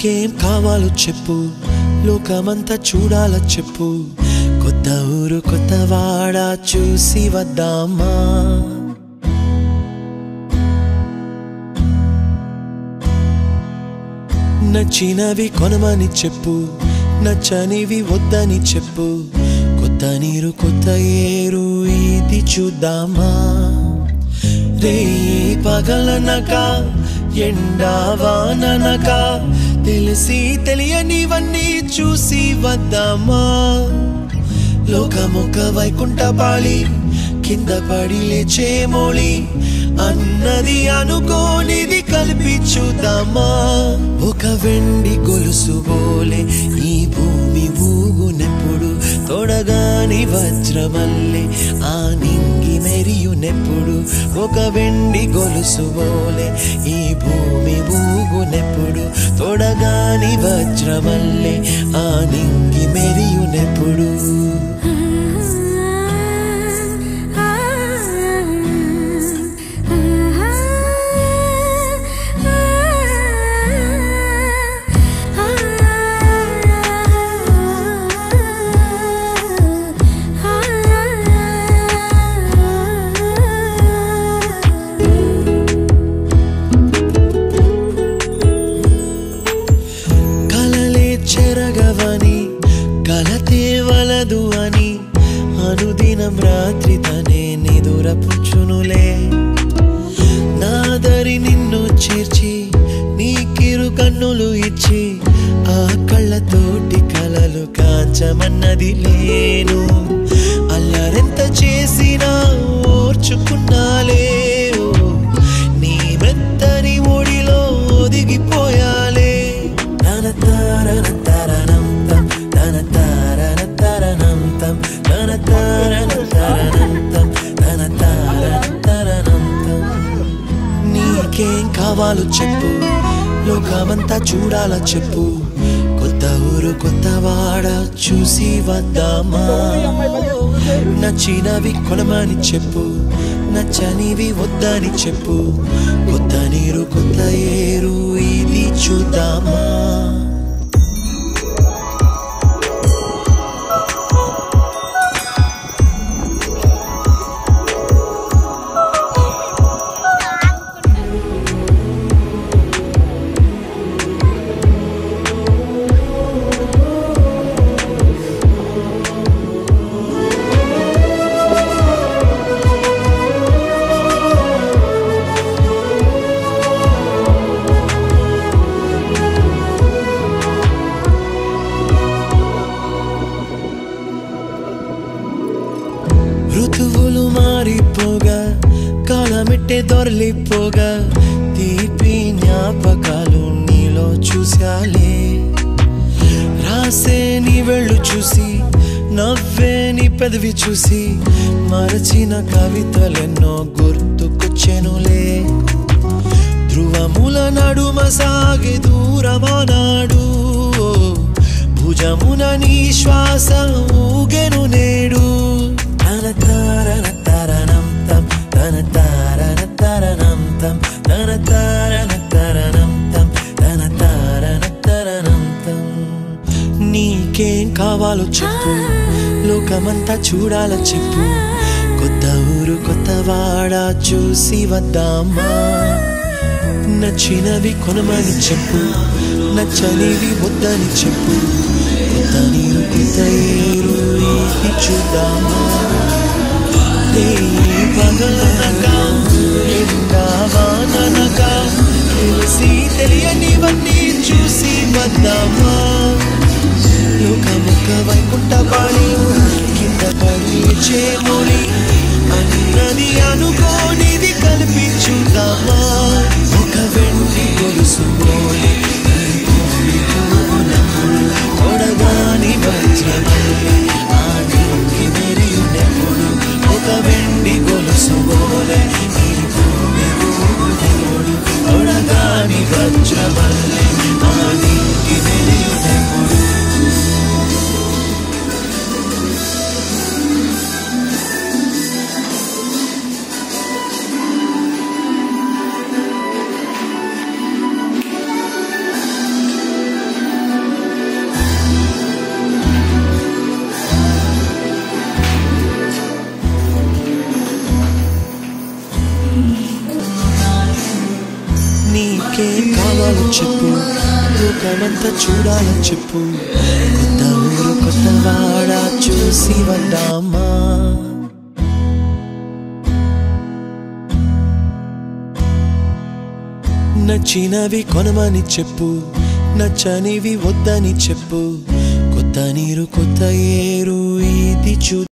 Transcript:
నీకేం కావాలో చెప్పు లోకమంతా చూడాల చెప్పు కొత్త ఊరు కొత్త వాడ చూసి వద్దామా నచ్చినవి కొనమని చెప్పు నచ్చనివి వద్దని చెప్పు కొత్త నీరు కొత్త ఏరు ఇది చూద్దామా రే పగలనక ఎండావాననక తెలిసి తెలియనివన్నీ చూసి వద్దామా లోకమొక వైకుంఠ పాళి కింద పడి లేచే మోళి అన్నది అనుకోనిది కల్పించుదామా ఒక వెండి గొలుసు బోలే ఈ భూమి ఊగునెప్పుడు తొడగాని వజ్రమల్లే ఆ నింగి మెరియునెప్పుడు ఒక వెండి గొలుసు బోలే ఈ భూమి ఊగునెప్పుడు తొడగాని వజ్రమల్లే ఆ నింగి మెరియునెప్పుడు కలలే చెరగవని కలతే వలదు అని అనుదినం రాత్రి తనే నిదురపుచ్చునులే నాదరి నిన్ను చేర్చి నీ కిరు కన్నులు ఇచ్చి ఆ కళ్ళతోటి కలలు కాంచమన్నది లేను అల్లరెంత చేసినా ఓర్చుకున్నాలే ఓ, నీ మెత్తని ఒడిలో ఒదిగిపోయాలే తన తారన తరణం తం తన తారన తరణం తం తన తారన తరణం తం తన తారన తరణం తం నీకేం కావాలో చెప్పు లోకమంతా చూడాల చెప్పు కొత్త ఊరు కొత్త వాడ చూసి వద్దామా నచ్చినవి కొనమని చెప్పు నచ్చనివి వద్దని చెప్పు కొత్త నీరు కొత్త ఏరు ఇది చూద్దామా ఋతువులు మారిపోగా కాలమిట్టే దొరలిపోగా తీపి జ్ఞాపకాలు నీలో చూశాలే రాసే నీ వెళ్ళు చూసి నవ్వే నీ పెదవి చూసి మరచిన కవితలెన్నో గుర్తుకొచ్చెనులే ధ్రువముల నడుమ సాగే దూరమానాడు భుజమున నీ శ్వాస ఊగెను నేడు తన తారన తరణం తం తన తారన తరణం తం తన తారన తరణం తం తన తారన తరణం తం నీకేం కావాలో చెప్పు లోకమంతా చూడాల చెప్పు కొత్త ఊరు కొత్త వాడ చూసి వద్దామా నచ్చినవి కొనమని చెప్పు నచ్చనివి వద్దని చెప్పు కొత్త నీరు కొత్త ఏరు ఇది చూద్దామా ఏ పగలనక ఎండావాననక తెలిసి తెలియనివన్నీ చూసి వద్దామా లోకముక్క వైకుంఠ పాడి కింద పడి చేమొడి అన్నది అనుకోనిది కల్పించుదామా ఒక వెండి గొలుసు మోలి కొడగాని వజ్రమల్లి ఆ నీకి మెరియునెప్పుడు ఒక వెండి గొలుసు మోలే ఈ భూమి ఊగునెప్పుడు కొడగాని వజ్రమల్లి ఆ నీకి మెరియునెప్పుడు ఇంకేం కావాలో చెప్పు లోకమంతా చూడాలని చెప్పు కొత్త ఊరు కొత్త వాడ చూసి వద్దామా నచ్చినవి కొనమని చెప్పు నచ్చనివి వద్దని చెప్పు కొత్త నీరు కొత్త ఏరు ఇది చూ